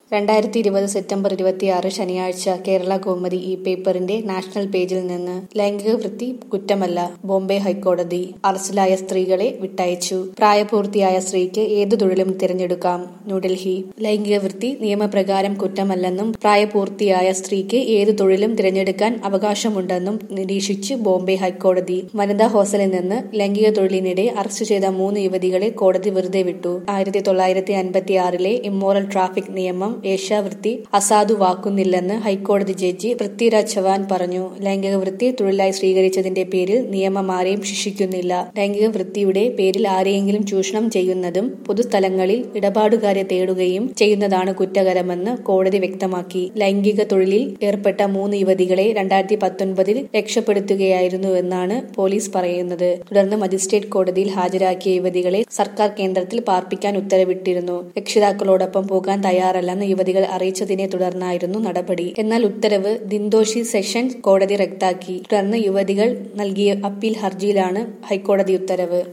രണ്ടായിരത്തി ഇരുപത് സെപ്റ്റംബർ ഇരുപത്തിയാറ് ശനിയാഴ്ച കേരള കൗമുദി ഈ പേപ്പറിന്റെ നാഷണൽ പേജിൽ നിന്ന് ലൈംഗിക വൃത്തി കുറ്റമല്ല ബോംബെ ഹൈക്കോടതി അറസ്റ്റിലായ സ്ത്രീകളെ വിട്ടയച്ചു പ്രായപൂർത്തിയായ സ്ത്രീക്ക് ഏതു തൊഴിലും തിരഞ്ഞെടുക്കാം ന്യൂഡൽഹി ലൈംഗിക വൃത്തി നിയമപ്രകാരം കുറ്റമല്ലെന്നും പ്രായപൂർത്തിയായ സ്ത്രീക്ക് ഏതു തൊഴിലും തിരഞ്ഞെടുക്കാൻ അവകാശമുണ്ടെന്നും നിരീക്ഷിച്ച് ബോംബെ ഹൈക്കോടതി വനിതാ ഹോസ്റ്റലിൽ നിന്ന് ലൈംഗിക തൊഴിലിനിടെ അറസ്റ്റ് ചെയ്ത മൂന്ന് യുവതികളെ കോടതി വെറുതെ വിട്ടു ആയിരത്തി തൊള്ളായിരത്തി അൻപത്തിയാറിലെ ഇമ്മോറൽ ട്രാഫിക് നിയമം വേശ്യാവൃത്തി അസാധുവാക്കുന്നില്ലെന്ന് ഹൈക്കോടതി ജഡ്ജി പൃഥ്വിരാജ് ചവാൻ പറഞ്ഞു ലൈംഗിക വൃത്തി തൊഴിലായി സ്വീകരിച്ചതിന്റെ പേരിൽ നിയമം ആരെയും ശിക്ഷിക്കുന്നില്ല ലൈംഗിക വൃത്തിയുടെ പേരിൽ ആരെയെങ്കിലും ചൂഷണം ചെയ്യുന്നതും പൊതുസ്ഥലങ്ങളിൽ ഇടപാടുകാരെ തേടുകയും ചെയ്യുന്നതാണ് കുറ്റകരമെന്ന് കോടതി വ്യക്തമാക്കി ലൈംഗിക തൊഴിലിൽ ഏർപ്പെട്ട മൂന്ന് യുവതികളെ രണ്ടായിരത്തി പത്തൊൻപതിൽ രക്ഷപ്പെടുത്തുകയായിരുന്നുവെന്നാണ് പോലീസ് പറയുന്നത് തുടർന്ന് മജിസ്ട്രേറ്റ് കോടതിയിൽ ഹാജരാക്കിയ യുവതികളെ സർക്കാർ കേന്ദ്രത്തിൽ പാർപ്പിക്കാൻ ഉത്തരവിട്ടിരുന്നു രക്ഷിതാക്കളോടൊപ്പം പോകാൻ തയ്യാറല്ലെന്ന് യുവതികൾ അറിയിച്ചതിനെ തുടർന്നായിരുന്നു നടപടി എന്നാൽ ഉത്തരവ് ദിന്തോഷി സെഷൻസ് കോടതി റദ്ദാക്കി തുടർന്ന് യുവതികൾ നൽകിയ അപ്പീൽ ഹർജിയിലാണ് ഹൈക്കോടതി ഉത്തരവ്